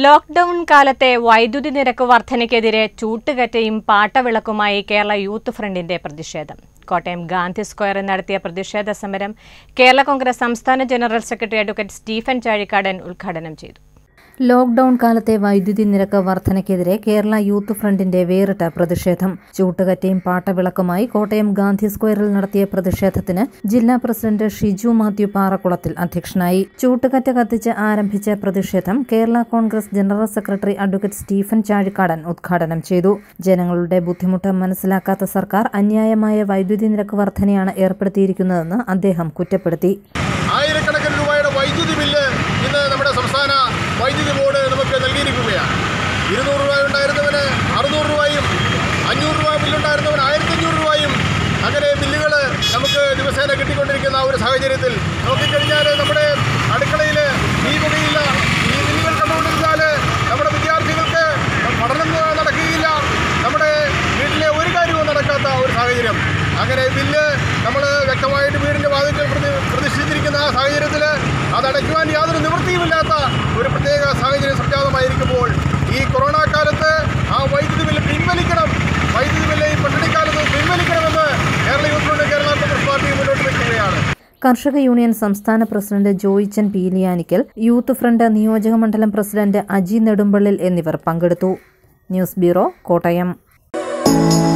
lockdown കാലത്തെ വൈദ്യുതി നിരക്ക് വർധനയ്ക്കെതിരെ ചൂട്ടുകറ്റയും പാട്ടവിളക്കുമായി കേരള യൂത്ത് ഫ്രണ്ടിന്റെ പ്രതിഷേധം കോട്ടയം ഗാന്ധി സ്ക്വയറിൽ നടത്തിയ പ്രതിഷേധ സമരം കേരള കോൺഗ്രസ് സംസ്ഥാന general secretary advocate Stephen Chazhikadan ഉദ്ഘാടനം ചെയ്തു ലോക്ഡൌൺ കാലത്തെ വൈദ്യുതി നിരക്ക് വർധനയ്ക്കെതിരെ കേരള യൂത്ത് ഫ്രണ്ടിന്റെ വേറിട്ട പ്രതിഷേധം ചൂട്ടുകറ്റയും പാട്ടവിളക്കുമായി കോട്ടയം ഗാന്ധി സ്ക്വയറിൽ നടത്തിയ പ്രതിഷേധത്തിന് ജില്ലാ പ്രസിഡന്റ് ഷിജു മാത്യു പാറക്കുളത്തിൽ അധ്യക്ഷനായി ചൂട്ടുകറ്റ കത്തിച്ച് ആരംഭിച്ച പ്രതിഷേധം Kerala Congress general secretary advocate Stephen Chazhikadan ഉദ്ഘാടനം ചെയ്തു ജനങ്ങളുടെ ബുദ്ധിമുട്ട് മനസ്സിലാക്കാത്ത സർക്കാർ അന്യായമായ വൈദ്യുതി നിരക്ക് വർധനയാണ് ഏർപ്പെടുത്തിയിരിക്കുന്നതെന്ന് അദ്ദേഹം കുറ്റപ്പെടുത്തി ആയിരക്കണക്കിന് രൂപയുടെ വൈദ്യുതി ബില്ല് ഇന്ന് നമ്മുടെ സംസ്ഥാന വൈദ്യുതി ബോർഡ് നമുക്ക് നൽകിയിരിക്കുകയാണ് ഇരുന്നൂറ് രൂപ ഉണ്ടായിരുന്നവന് അറുന്നൂറ് രൂപയും അഞ്ഞൂറ് രൂപ ബില്ലുണ്ടായിരുന്നവന് ആയിരത്തഞ്ഞൂറ് രൂപയും അങ്ങനെ ബില്ലുകൾ നമുക്ക് ദിവസേന കിട്ടിക്കൊണ്ടിരിക്കുന്ന ആ ഒരു സാഹചര്യത്തിൽ നോക്കിക്കഴിഞ്ഞാൽ നമ്മുടെ അടുക്കളയിൽ ഈ പുകയില്ല ഈ ബില്ലുകൾ കണ്ടുകൊണ്ടിരുന്നാൽ നമ്മുടെ വിദ്യാർത്ഥികൾക്ക് പഠനം നടക്കുകയില്ല നമ്മുടെ വീട്ടിലെ ഒരു കാര്യവും നടക്കാത്ത ഒരു സാഹചര്യം അങ്ങനെ ബില്ല് നമ്മൾ വ്യക്തമായിട്ട് വീടിൻ്റെ വാതിൽക്കൽ പ്രതി പ്രതിഷ്ഠിച്ചിരിക്കുന്ന ആ സാഹചര്യത്തിൽ അതടയ്ക്കുവാൻ യാതൊരു നിവൃത്തിയുമില്ലാത്ത ഒരു പ്രത്യേക സാഹചര്യം സംജാതമായിരിക്കുമ്പോൾ ഈ കൊറോണ കാലത്ത് ആ വൈദ്യുതി ബില്ല് പിൻവലിക്കണം വൈദ്യുതി ബില്ല് ഈ പട്ടിണിക്കാലത്ത് പിൻവലിക്കണമെന്ന് Kerala youth front Kerala Congress party മുന്നോട്ട് വയ്ക്കുകയാണ് കർഷക യൂണിയൻ സംസ്ഥാന president Joychan Peeliyanickal youth front നിയോജക മണ്ഡലം പ്രസിഡന്റ് അജി നെടുമ്പള്ളിൽ എന്നിവർ പങ്കെടുത്തു ന്യൂസ് ബ്യൂറോ കോട്ടയം